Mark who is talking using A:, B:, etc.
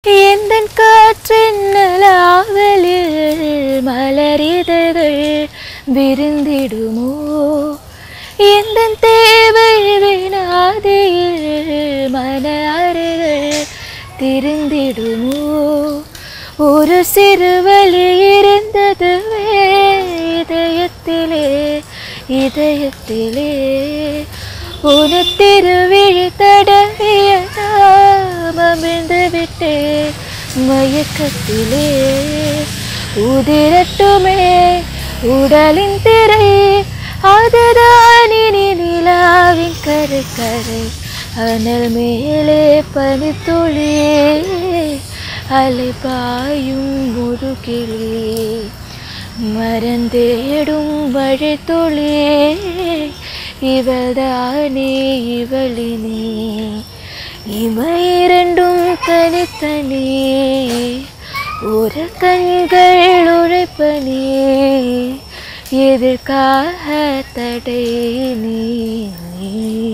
A: எந்தன் காற்றின் நலாவலில் மலரிதழ்கள் விருந்திடுமோ எந்தன் தேவை வினாதியில் மன அறைகள் திருந்திடுமோ ஒரு சிறு வழி இருந்ததுவே இதயத்திலே இதயத்திலே ஒரு திருவிழி தடவிய நாம் அமிழ்ந்து விட்டே மயக்கத்திலே உதிரட்டுமே உடலின் திரை அதுதான் இனி நிலாவின் கரு கரை அனல் மேலே பனித்துளியே அலை பாயும் முதுகிலே மறந்தேடும் வழித்துளியே இவள்தானே இவளினே இமையிரண்டும் தனித்தனி ஒரு கண்கள் உழைப்பனே எதற்காக தடை நீ